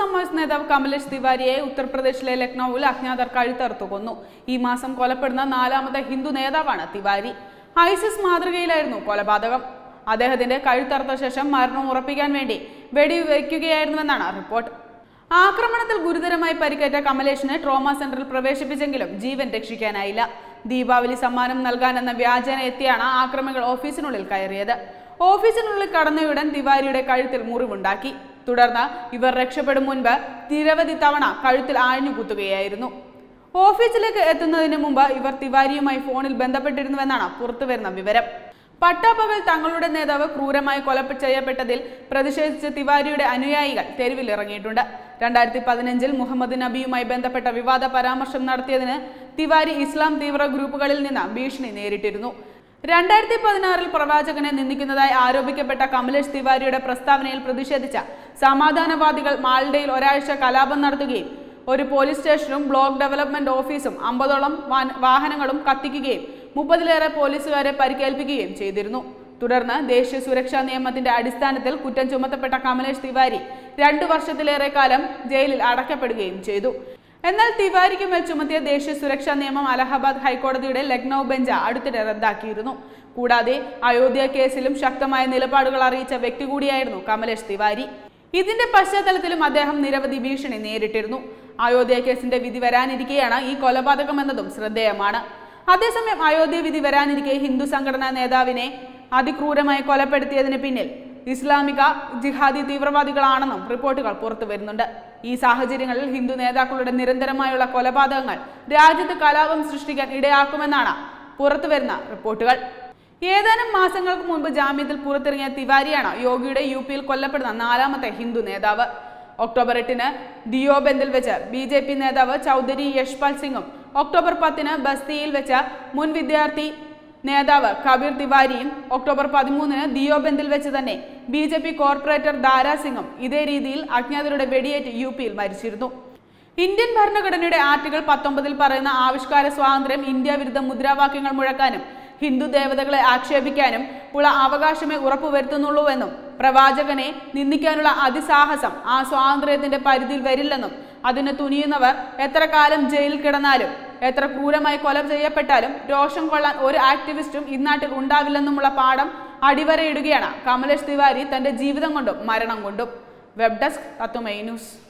സമാജ് നേതാവ് കമലേഷ് തിവാരിയെ ഉത്തർപ്രദേശിലെ ലക്നൌവിൽ അജ്ഞാതർ കഴുത്തറുത്തു കൊന്നു ഈ മാസം കൊലപ്പെടുന്ന നാലാമത്തെ ഹിന്ദു നേതാവാണ് തിവാരി ഐസിസ് മാതൃകയിലായിരുന്നു കൊലപാതകം അദ്ദേഹത്തിന്റെ കഴുത്തറുത്ത ശേഷം മരണം ഉറപ്പിക്കാൻ വേണ്ടി വെടിവെക്കുകയായിരുന്നുവെന്നാണ് റിപ്പോർട്ട് ആക്രമണത്തിൽ ഗുരുതരമായി പരിക്കേറ്റ കമലേഷിനെ ട്രോമ സെന്ററിൽ പ്രവേശിപ്പിച്ചെങ്കിലും ജീവൻ രക്ഷിക്കാനായില്ല ദീപാവലി സമ്മാനം നൽകാനെന്ന വ്യാജേന എത്തിയാണ് ആക്രമികൾ ഓഫീസിനുള്ളിൽ കയറിയത് ഓഫീസിനുള്ളിൽ കടന്നയുടൻ തിവാരിയുടെ കഴുത്തിൽ മുറിവുണ്ടാക്കി തുടർന്ന് ഇവർ രക്ഷപ്പെടും മുൻപ് നിരവധി തവണ കഴുത്തിൽ ആഞ്ഞു കുത്തുകയായിരുന്നു ഓഫീസിലേക്ക് എത്തുന്നതിന് മുമ്പ് ഇവർ തിവാരിയുമായി ഫോണിൽ ബന്ധപ്പെട്ടിരുന്നുവെന്നാണ് പുറത്തുവരുന്ന വിവരം പട്ടാപ്പകൽ തങ്ങളുടെ നേതാവ് ക്രൂരമായി കൊലപ്പ ചെയ്യപ്പെട്ടതിൽ പ്രതിഷേധിച്ച് തിവാരിയുടെ അനുയായികൾ തെരുവിലിറങ്ങിയിട്ടുണ്ട് രണ്ടായിരത്തി പതിനഞ്ചിൽ മുഹമ്മദ് നബിയുമായി ബന്ധപ്പെട്ട വിവാദ പരാമർശം നടത്തിയതിന് തിവാരി ഇസ്ലാം തീവ്ര ഗ്രൂപ്പുകളിൽ നിന്ന് ഭീഷണി നേരിട്ടിരുന്നു രണ്ടായിരത്തി പതിനാറിൽ പ്രവാചകനെ നിന്ദിക്കുന്നതായി ആരോപിക്കപ്പെട്ട കമലേഷ് തിവാരിയുടെ പ്രസ്താവനയിൽ പ്രതിഷേധിച്ച സമാധാനവാദികൾ മാൾഡയിൽ ഒരാഴ്ച കലാപം നടത്തുകയും ഒരു പോലീസ് സ്റ്റേഷനും ബ്ലോക്ക് ഡെവലപ്മെന്റ് ഓഫീസും അമ്പതോളം വാൻ- വാഹനങ്ങളും കത്തിക്കുകയും മുപ്പതിലേറെ പോലീസുകാരെ പരിക്കേൽപ്പിക്കുകയും ചെയ്തിരുന്നു തുടർന്ന് ദേശീയ സുരക്ഷാ നിയമത്തിന്റെ അടിസ്ഥാനത്തിൽ കുറ്റം ചുമത്തപ്പെട്ട കമലേഷ് തിവാരി രണ്ടു വർഷത്തിലേറെ കാലം ജയിലിൽ അടക്കപ്പെടുകയും ചെയ്തു എന്നാൽ തിവാരിക്ക് മേൽ ചുമത്തിയ ദേശീയ സുരക്ഷാ നിയമം അലഹബാദ് ഹൈക്കോടതിയുടെ ലക്നൌ ബെഞ്ച് അടുത്തിടെ റദ്ദാക്കിയിരുന്നു കൂടാതെ അയോധ്യ കേസിലും ശക്തമായ നിലപാടുകൾ അറിയിച്ച വ്യക്തി കൂടിയായിരുന്നു കമലേഷ് തിവാരി ഇതിന്റെ പശ്ചാത്തലത്തിലും അദ്ദേഹം നിരവധി ഭീഷണി നേരിട്ടിരുന്നു അയോധ്യ കേസിന്റെ വിധി വരാനിരിക്കെയാണ് ഈ കൊലപാതകം എന്നതും ശ്രദ്ധേയമാണ് അതേസമയം അയോധ്യ വിധി വരാനിരിക്കെ ഹിന്ദു സംഘടനാ നേതാവിനെ അതിക്രൂരമായി കൊലപ്പെടുത്തിയതിന് പിന്നിൽ ഇസ്ലാമിക ജിഹാദി തീവ്രവാദികളാണെന്നും റിപ്പോർട്ടുകൾ പുറത്തു വരുന്നുണ്ട് ഈ സാഹചര്യങ്ങളിൽ ഹിന്ദു നേതാക്കളുടെ നിരന്തരമായുള്ള കൊലപാതകങ്ങൾ രാജ്യത്ത് കലാപം സൃഷ്ടിക്കാൻ ഇടയാക്കുമെന്നാണ് പുറത്തുവരുന്ന റിപ്പോർട്ടുകൾ ഏതാനും മാസങ്ങൾക്ക് മുൻപ് ജാമ്യത്തിൽ പുറത്തിറങ്ങിയ തിവാരിയാണ് യോഗിയുടെ യു പിയിൽ കൊല്ലപ്പെടുന്ന നാലാമത്തെ ഹിന്ദു നേതാവ് ഒക്ടോബർ എട്ടിന് ദിയോബന്ദിൽ വെച്ച് ബി ജെ പി നേതാവ് ചൗധരി യശ്പാൽ സിംഗും ഒക്ടോബർ പത്തിന് ബസ്തിയിൽ വെച്ച് മുൻ വിദ്യാർത്ഥി നേതാവ് കബീർ തിവാരിയും ഒക്ടോബർ പതിമൂന്നിന് ദിയോബന്ദിൽ വെച്ച് തന്നെ B J P corporator Dara സിംഗും ഇതേ രീതിയിൽ അജ്ഞാതരുടെ വെടിയേറ്റ് യു പിയിൽ മരിച്ചിരുന്നു ഇന്ത്യൻ ഭരണഘടനയുടെ ആർട്ടിക്കിൾ പത്തൊമ്പതിൽ പറയുന്ന ആവിഷ്കാര സ്വാതന്ത്ര്യം ഇന്ത്യ വിരുദ്ധ മുദ്രാവാക്യങ്ങൾ മുഴക്കാനും ഹിന്ദു ദേവതകളെ ആക്ഷേപിക്കാനും ഉള്ള അവകാശമേ ഉറപ്പുവരുത്തുന്നുള്ളൂവെന്നും പ്രവാചകനെ നിന്ദിക്കാനുള്ള അതിസാഹസം ആ സ്വാതന്ത്ര്യത്തിന്റെ പരിധിയിൽ വരില്ലെന്നും അതിന് തുനിയുന്നവർ എത്ര കാലം ജയിലിൽ കിടന്നാലും എത്ര ക്രൂരമായി കൊല ചെയ്യപ്പെട്ടാലും രോഷം കൊള്ളാൻ ഒരു ആക്ടിവിസ്റ്റും ഇന്നാട്ടിൽ ഉണ്ടാവില്ലെന്നുമുള്ള പാഠം അടിവരയിടുകയാണ് കമലേഷ് തിവാരി തന്റെ ജീവിതം കൊണ്ടും മരണം കൊണ്ടും വെബ് ഡെസ്ക് തത്തുമൈ ന്യൂസ്